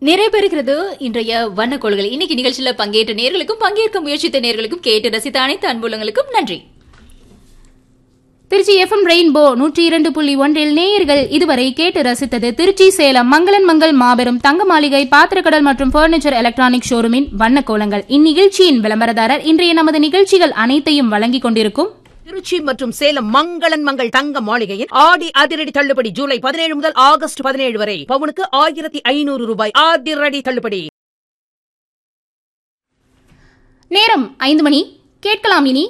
நிறைவேறுகிறது இன்றைய வண்ணக்கோள்கள் இன்னைக்கு நிகழ்ச்சியில பங்கேற்ற நேர்களுக்கும் பங்கேற்க முயற்சித்த நேர்களுக்கும் கேட்டு ரசித்த அனைத்து அன்புள்ளங்களுக்கும் நன்றி திருச்சி எஃப்எம் ரெயின்போ நூற்றி இரண்டு புள்ளி ஒன்றில் நேயர்கள் இதுவரை கேட்டு ரசித்தது திருச்சி சேலம் மங்களன் மங்கள் மாபெரும் தங்க மாளிகை பாத்திரக்கடல் மற்றும் பர்னிச்சர் எலக்ட்ரானிக் ஷோரூமின் வண்ண கோலங்கள் இந்நிகழ்ச்சியின் விளம்பரதாரர் இன்றைய நமது நிகழ்ச்சிகள் அனைத்தையும் வழங்கிக் கொண்டிருக்கும் திருச்சி மற்றும் சேலம் மங்களன் மங்கள் தங்க மாளிகையின் ஆடி அதிரடி தள்ளுபடி ஜூலை பதினேழு முதல் ஆகஸ்ட் பதினேழு வரை பவுனுக்கு ஆயிரத்தி ஐநூறு ரூபாய் அதிரடி தள்ளுபடி நேரம் ஐந்து மணி கேட்கலாம் இனி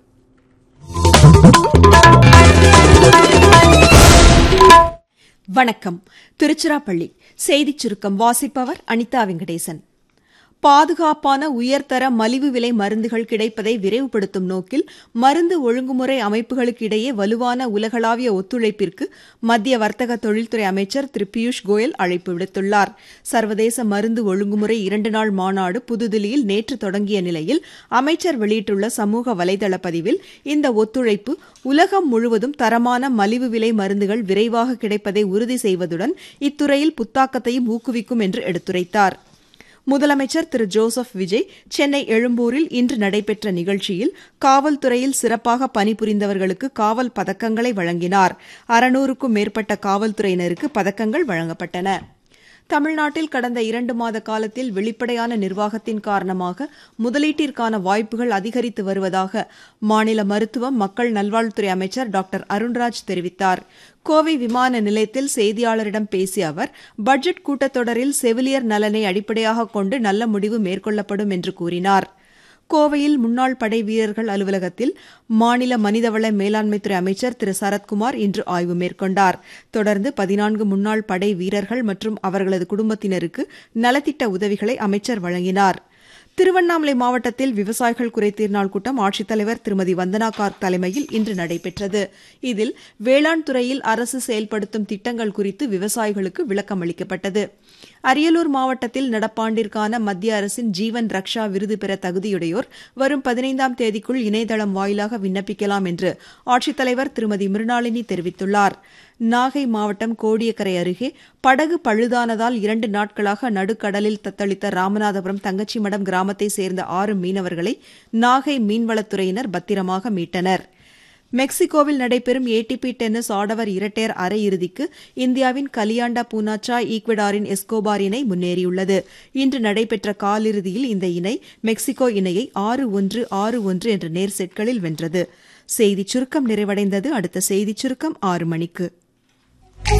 வணக்கம் திருச்சிராப்பள்ளி செய்திச் சுருக்கம் வாசிப்பவர் அனிதா வெங்கடேசன் பாதுகாப்பான உயர்தர மலிவு விலை மருந்துகள் கிடைப்பதை விரைவுபடுத்தும் நோக்கில் மருந்து ஒழுங்குமுறை அமைப்புகளுக்கு இடையே வலுவான உலகளாவிய ஒத்துழைப்பிற்கு மத்திய வர்த்தக தொழில்துறை அமைச்சர் திரு பியூஷ் கோயல் அழைப்பு விடுத்துள்ளார் சர்வதேச மருந்து ஒழுங்குமுறை இரண்டு நாள் மாநாடு புதுதில்லியில் நேற்று தொடங்கிய நிலையில் அமைச்சர் வெளியிட்டுள்ள சமூக வலைதள பதிவில் இந்த ஒத்துழைப்பு உலகம் முழுவதும் தரமான மலிவு விலை மருந்துகள் விரைவாக கிடைப்பதை உறுதி செய்வதுடன் இத்துறையில் புத்தாக்கத்தையும் ஊக்குவிக்கும் என்று எடுத்துரைத்தார் முதலமைச்சர் திரு ஜோசப் விஜய் சென்னை எழும்பூரில் இன்று நடைபெற்ற நிகழ்ச்சியில் காவல்துறையில் சிறப்பாக பணிபுரிந்தவர்களுக்கு காவல் பதக்கங்களை வழங்கினார் அறுநூறுக்கும் மேற்பட்ட காவல்துறையினருக்கு பதக்கங்கள் வழங்கப்பட்டன தமிழ்நாட்டில் கடந்த இரண்டு மாத காலத்தில் வெளிப்படையான நிர்வாகத்தின் காரணமாக முதலீட்டிற்கான வாய்ப்புகள் அதிகரித்து வருவதாக மாநில மருத்துவம் மக்கள் நல்வாழ்வுத்துறை அமைச்சர் டாக்டர் அருண்ராஜ் தெரிவித்தார் கோவை விமான நிலையத்தில் செய்தியாளரிடம் பேசிய அவர் பட்ஜெட் கூட்டத்தொடரில் செவிலியர் நலனை அடிப்படையாக கொண்டு நல்ல முடிவு மேற்கொள்ளப்படும் என்று கூறினார் கோவையில் முன்னாள் படை வீரர்கள் அலுவலகத்தில் மாநில மனிதவள மேலாண்மைத்துறை அமைச்சர் திரு சரத்குமார் இன்று ஆய்வு மேற்கொண்டார் தொடர்ந்து பதினான்கு முன்னாள் படை வீரர்கள் மற்றும் அவர்களது குடும்பத்தினருக்கு நலத்திட்ட உதவிகளை அமைச்சர் வழங்கினார் திருவண்ணாமலை மாவட்டத்தில் விவசாயிகள் குறைதீர் நாள் கூட்டம் ஆட்சித்தலைவர் திருமதி வந்தனா கார்க் தலைமையில் இன்று நடைபெற்றது இதில் வேளாண் துறையில் அரசு செயல்படுத்தும் திட்டங்கள் குறித்து விவசாயிகளுக்கு விளக்கம் அளிக்கப்பட்டது அரியலூர் மாவட்டத்தில் நடப்பாண்டிற்கான மத்திய அரசின் ஜீவன் ரக்ஷா விருது பெற தகுதியுடையோர் வரும் பதினைந்தாம் தேதிக்குள் இணையதளம் வாயிலாக விண்ணப்பிக்கலாம் என்று ஆட்சித்தலைவர் திருமதி மிருணாளினி தெரிவித்துள்ளார் நாகை மாவட்டம் கோடியக்கரை அருகே படகு பழுதானதால் இரண்டு நாட்களாக நடுக்கடலில் தத்தளித்த ராமநாதபுரம் தங்கச்சிமடம் கிராமத்தை சேர்ந்த ஆறு மீனவர்களை நாகை மீன்வளத்துறையினர் பத்திரமாக மீட்டனர் மெக்சிகோவில் நடைபெறும் ஏடிபி டென்னிஸ் ஆடவர் இரட்டையர் அரையிறுதிக்கு இந்தியாவின் கலியாண்டா பூனாச்சா ஈக்வடாரின் எஸ்கோபார் இணை முன்னேறியுள்ளது இன்று நடைபெற்ற காலிறுதியில் இந்த இணை மெக்சிகோ இணையை ஆறு ஒன்று ஆறு ஒன்று என்ற நேர் செட்களில் வென்றது செய்திச் சுருக்கம் நிறைவடைந்தது அடுத்த செய்திச் சுருக்கம் ஆறு மணிக்கு